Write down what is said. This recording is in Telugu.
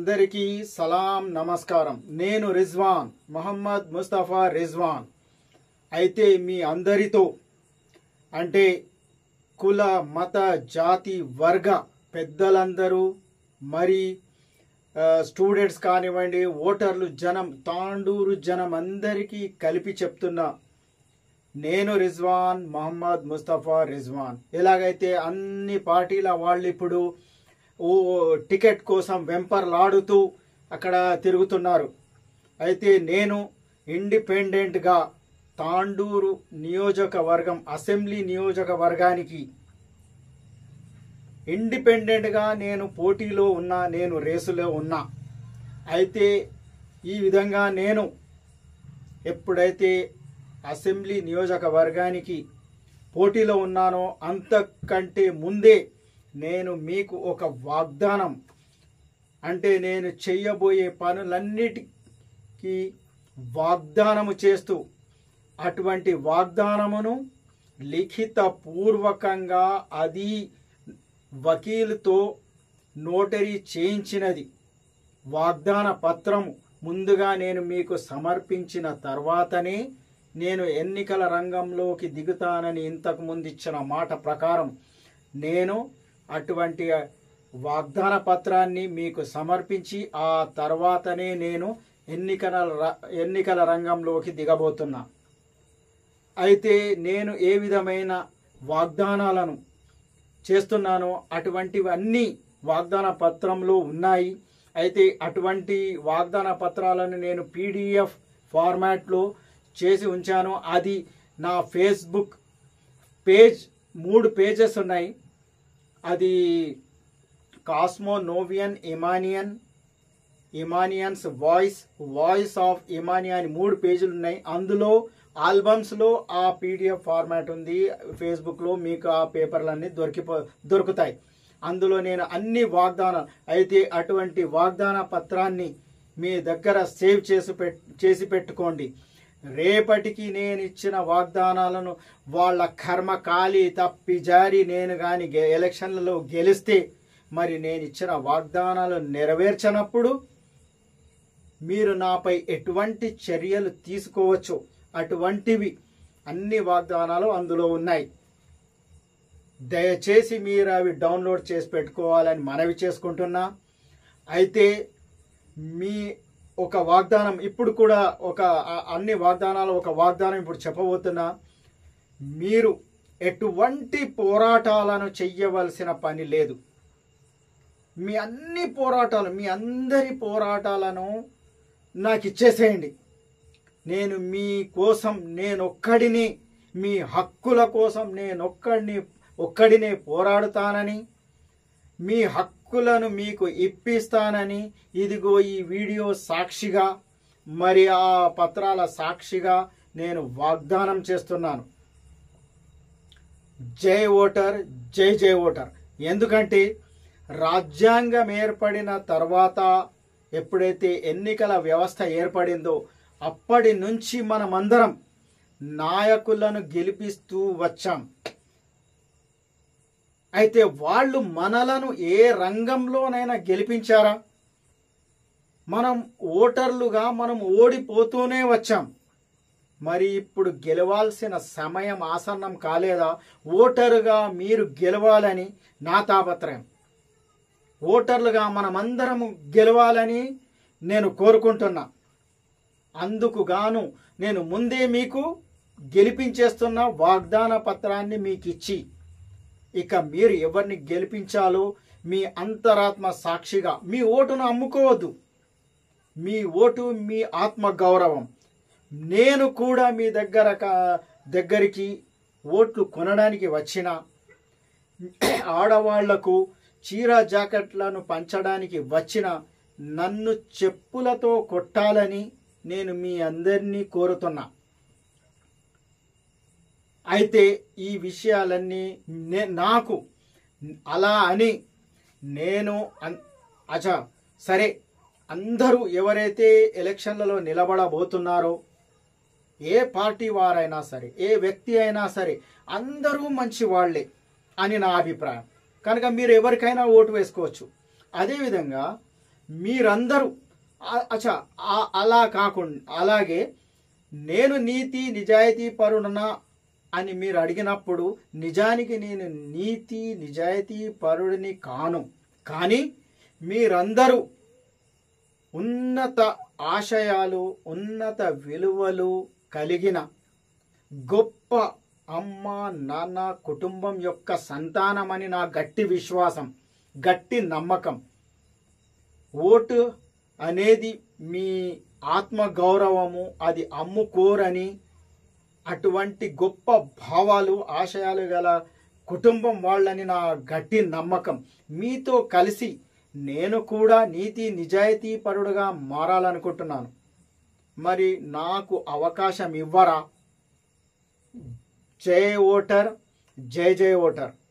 అందరికీ సలాం నమస్కారం నేను రిజ్వాన్ మహమ్మద్ ముస్తఫా రిజ్వాన్ అయితే మీ అందరితో అంటే కుల మత జాతి వర్గ పెద్దలందరూ మరి ఆ, స్టూడెంట్స్ కానివ్వండి ఓటర్లు జనం తాండూరు జనం అందరికీ కలిపి చెప్తున్నా నేను రిజ్వాన్ మహమ్మద్ ముస్తఫా రిజ్వాన్ ఎలాగైతే అన్ని పార్టీల వాళ్ళు ఇప్పుడు ఓ టికెట్ కోసం వెంపర్లాడుతూ అక్కడ తిరుగుతున్నారు అయితే నేను ఇండిపెండెంట్గా తాండూరు నియోజకవర్గం అసెంబ్లీ నియోజకవర్గానికి ఇండిపెండెంట్గా నేను పోటీలో ఉన్నా నేను రేసులో ఉన్నా అయితే ఈ విధంగా నేను ఎప్పుడైతే అసెంబ్లీ నియోజకవర్గానికి పోటీలో ఉన్నానో అంతకంటే ముందే నేను మీకు ఒక వాగ్దానం అంటే నేను చెయ్యబోయే పనులన్నిటికీ వాగ్దానము చేస్తూ అటువంటి వాగ్దానమును లిఖిత పూర్వకంగా అది వకీలుతో నోటరీ చేయించినది వాగ్దాన పత్రము ముందుగా నేను మీకు సమర్పించిన తర్వాతనే నేను ఎన్నికల రంగంలోకి దిగుతానని ఇంతకు ముందు ఇచ్చిన మాట ప్రకారం నేను అటువంటి వాగ్దాన పత్రాన్ని మీకు సమర్పించి ఆ తర్వాతనే నేను ఎన్నికల ర- ఎన్నికల రంగంలోకి దిగబోతున్నా అయితే నేను ఏ విధమైన వాగ్దానాలను చేస్తున్నానో అటువంటివన్నీ వాగ్దాన పత్రంలో ఉన్నాయి అయితే అటువంటి వాగ్దాన పత్రాలను నేను పీడిఎఫ్ ఫార్మాట్లో చేసి ఉంచాను అది నా ఫేస్బుక్ పేజ్ మూడు పేజెస్ ఉన్నాయి అది కాస్మో నోవియన్ ఇమానియన్ ఇమానియన్స్ వాయిస్ వాయిస్ ఆఫ్ ఇమానియా అని మూడు పేజీలు ఉన్నాయి అందులో ఆల్బమ్స్లో ఆ పీడిఎఫ్ ఫార్మాట్ ఉంది ఫేస్బుక్లో మీకు ఆ పేపర్లన్నీ దొరికిపో దొరుకుతాయి అందులో నేను అన్ని వాగ్దానాలు అయితే అటువంటి వాగ్దాన పత్రాన్ని మీ దగ్గర సేవ్ చేసి పెట్ చేసి పెట్టుకోండి రేపటికి నేను ఇచ్చిన వాగ్దానాలను వాళ్ళ కర్మ కాలి తప్పి జారి నేను కానీ ఎలక్షన్లలో గెలిస్తే మరి నేను ఇచ్చిన వాగ్దానాలు నెరవేర్చనప్పుడు మీరు నాపై ఎటువంటి చర్యలు తీసుకోవచ్చు అటువంటివి అన్ని వాగ్దానాలు అందులో ఉన్నాయి దయచేసి మీరు అవి డౌన్లోడ్ చేసి పెట్టుకోవాలని మనవి చేసుకుంటున్నా అయితే మీ ఒక వాగ్దానం ఇప్పుడు కూడా ఒక ఆ- అన్ని వాగ్దానాలు ఒక వాగ్దానం ఇప్పుడు చెప్పబోతున్నా మీరు ఎటువంటి పోరాటాలను చెయ్యవలసిన పని లేదు మీ అన్ని పోరాటాలు మీ అందరి పోరాటాలను నాకు ఇచ్చేసేయండి నేను మీ కోసం నేనొక్కడిని మీ హక్కుల కోసం నేనొక్కడిని ఒక్కడినే పోరాడుతానని మీ హక్కులను మీకు ఇప్పిస్తానని ఇదిగో ఈ వీడియో సాక్షిగా మరి ఆ పత్రాల సాక్షిగా నేను వాగ్దానం చేస్తున్నాను జై ఓటర్ జై జై ఓటర్ ఎందుకంటే రాజ్యాంగం ఏర్పడిన తర్వాత ఎప్పుడైతే ఎన్నికల వ్యవస్థ ఏర్పడిందో అప్పటి నుంచి మనమందరం నాయకులను గెలిపిస్తూ వచ్చాం అయితే వాళ్ళు మనలను ఏ రంగంలోనైనా గెలిపించారా మనం ఓటర్లుగా మనం ఓడిపోతూనే వచ్చాం మరి ఇప్పుడు గెలవాల్సిన సమయం ఆసన్నం కాలేదా ఓటరుగా మీరు గెలవాలని నా తాపత్రయం ఓటర్లుగా మనమందరము గెలవాలని నేను కోరుకుంటున్నా అందుకు గాను నేను ముందే మీకు గెలిపించేస్తున్న వాగ్దాన పత్రాన్ని మీకు ఇచ్చి ఇక మీరు ఎవరిని గెలిపించాలో మీ అంతరాత్మ సాక్షిగా మీ ఓటును అమ్ముకోవద్దు మీ ఓటు మీ ఆత్మ గౌరవం నేను కూడా మీ దగ్గర క- దగ్గరికి ఓట్లు కొనడానికి వచ్చిన ఆడవాళ్లకు చీర జాకెట్లను పంచడానికి వచ్చిన నన్ను చెప్పులతో కొట్టాలని నేను మీ అందరినీ కోరుతున్నా అయితే ఈ విషయాలన్నీ నే- నాకు అలా అని నేను అన్- అచ్చా సరే అందరూ ఎవరైతే ఎలక్షన్లలో నిలబడబోతున్నారో ఏ పార్టీ వారైనా సరే ఏ వ్యక్తి అయినా సరే అందరూ మంచి వాళ్ళే అని నా అభిప్రాయం కనుక మీరు ఎవరికైనా ఓటు వేసుకోవచ్చు అదేవిధంగా మీరందరూ ఆ- అచ్చా ఆ- అలా కాకుండా అలాగే నేను నీతి నిజాయితీ పరుడనా అని మీరు అడిగినప్పుడు నిజానికి నేను నీతి నిజాయితీ పరుడిని కాను కానీ మీరందరూ ఉన్నత ఆశయాలు ఉన్నత విలువలు కలిగిన గొప్ప అమ్మ నాన్న కుటుంబం యొక్క సంతానమని నా గట్టి విశ్వాసం గట్టి నమ్మకం ఓటు అనేది మీ ఆత్మ గౌరవము అది అమ్ముకోరని అటువంటి గొప్ప భావాలు ఆశయాలు గల కుటుంబం వాళ్ళని నా గట్టి నమ్మకం మీతో కలిసి నేను కూడా నీతి నిజాయితీ పరుడుగా మారాలనుకుంటున్నాను మరి నాకు అవకాశం ఇవ్వరా జై ఓటర్ జై జై ఓటర్